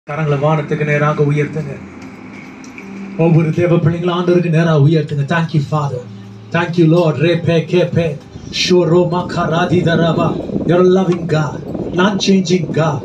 கரங்களை வானத்துக்கு நேராக உயர்த்துங்க ஒவ்வொரு தேவ பிள்ளைங்களும் ஆண்டவருக்கு நேராக உயர்த்துங்க தேங்க்யூ ஃபாதர் தேங்க்யூ லார்ட் ரே பே கே பே ஷோ ரோ மா கா ராதி தராபா யூர் லவிங் காட் நான் changing God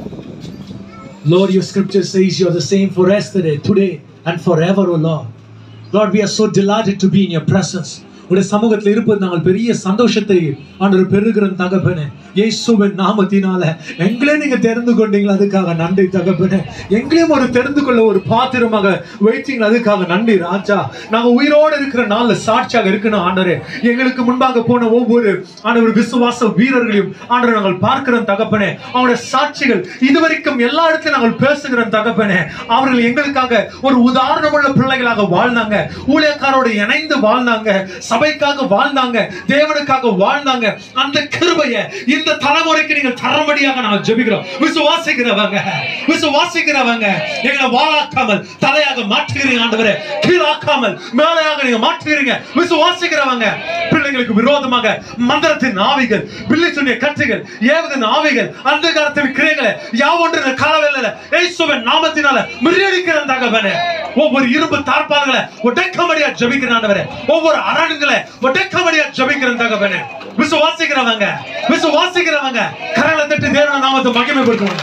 Lord, your scripture says you're the same for yesterday, today, and forever, O Lord. Lord, we are so delighted to be in your presence. உடைய சமூகத்தில் இருப்பது நாங்கள் பெரிய சந்தோஷத்தை ஆண்டவர் பெருகிற தகப்பனே இயேசுவின் நாமத்தினால எங்களே நீங்க தெரிந்து கொண்டீங்களா அதுக்காக நன்றி தகப்பனே எங்களையும் ஒரு தெரிந்து கொள்ள ஒரு பாத்திரமாக வைத்தீங்களா அதுக்காக நன்றி ராஜா நாங்க உயிரோடு இருக்கிற நாள்ல சாட்சியாக இருக்கணும் ஆண்டரே எங்களுக்கு முன்பாக போன ஒவ்வொரு ஆண்டவர் விசுவாச வீரர்களையும் ஆண்டவர் நாங்கள் பார்க்கிற தகப்பனே அவருடைய சாட்சிகள் இதுவரைக்கும் எல்லா இடத்திலும் நாங்கள் பேசுகிற தகப்பனே அவர்கள் எங்களுக்காக ஒரு உதாரணமுள்ள பிள்ளைகளாக வாழ்ந்தாங்க ஊழியக்காரோடு இணைந்து வாழ்ந்தாங்க சபைக்காக வாழ்ந்தாங்க தேவனுக்காக வாழ்ந்தாங்க அந்த கிருபையை இந்த தலைமுறைக்கு நீங்கள் தரபடியாக நாங்கள் ஜெபிக்கிறோம் விசுவாசிக்கிறவங்க விசுவாசிக்கிறவங்க எங்களை வாழாக்காமல் தலையாக மாற்றுகிறீங்க ஆண்டவரே கீழாக்காமல் மேலையாக நீங்க மாற்றுகிறீங்க விசுவாசிக்கிறவங்க பிள்ளைங்களுக்கு விரோதமாக மந்திரத்தின் ஆவிகள் பில்லி சொன்னிய கட்டுகள் ஏவுதின் ஆவிகள் அந்த காலத்தின் கிரைகளை யாவொன்று இந்த காலவேளையில இயேசுவின் நாமத்தினால முறியடிக்கிற தகவனே ஒவ்வொரு இரும்பு தார்ப்பால்களை உடைக்கமடியா ஜெபிக்கிற ஆண்டவரே ஒவ்வொரு அரண்களை உடைக்கமடியா ஜெபிக்கிற தகவனே விசுவாசிக்கிறவங்க விசுவாசிக்கிறவங்க கரங்களை தட்டி தேவன நாமத்தை மகிமைப்படுத்துவாங்க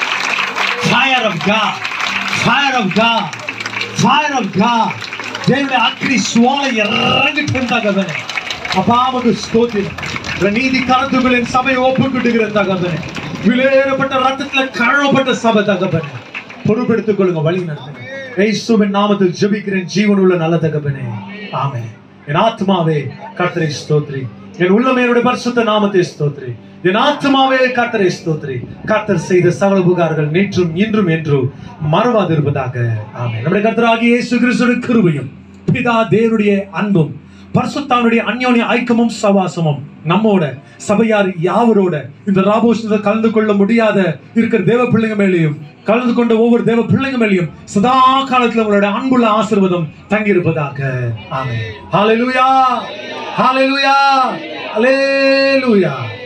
fire of God fire of God fire of God தேவனுடைய அக்னி சுவாலை இறங்கிட்டு இருந்தாங்க அப்பாவுக்கு ஸ்தோத்திரம் இந்த நீதி கருத்துக்களின் சபையை ஒப்புக்கிட்டுகிற தகவனே விலையேறப்பட்ட ரத்தத்துல கழவப்பட்ட சபை தகவனே பொறுப்பெடுத்துக் கொள்ளுங்க வழி நடத்துங்க இயேசுவின் நாமத்தில் ஜெபிக்கிறேன் ஜீவனுள்ள நல்ல தகவனே ஆமென் என் ஆத்மாவே கர்த்தரை ஸ்தோத்ரி என் உள்ளமையனுடைய பரிசுத்த நாமத்தை ஸ்தோத்ரி என் ஆத்மாவே கர்த்தரை ஸ்தோத்ரி கர்த்தர் செய்த சகல உபகாரங்கள் நேற்றும் இன்றும் என்றும் மறவாதிருப்பதாக ஆமென் நம்முடைய கர்த்தராகிய இயேசு கிறிஸ்துவின் கிருபையும் பிதா தேவனுடைய அன்பும் பரிசுத்தானுடைய அந்யோன்ய ஐக்கியமும் சவாசமும் நம்மோட சபையார் யாவரோட இந்த ராபோஷத்தை கலந்து கொள்ள முடியாத இருக்கிற தேவ பிள்ளைங்க மேலேயும் கலந்து கொண்ட ஒவ்வொரு தேவ பிள்ளைங்க மேலேயும் சதா காலத்துல உங்களோட அன்புள்ள ஆசீர்வாதம் தங்கி இருப்பதாக ஆமென் ஹalleluya ஹalleluya ஹalleluya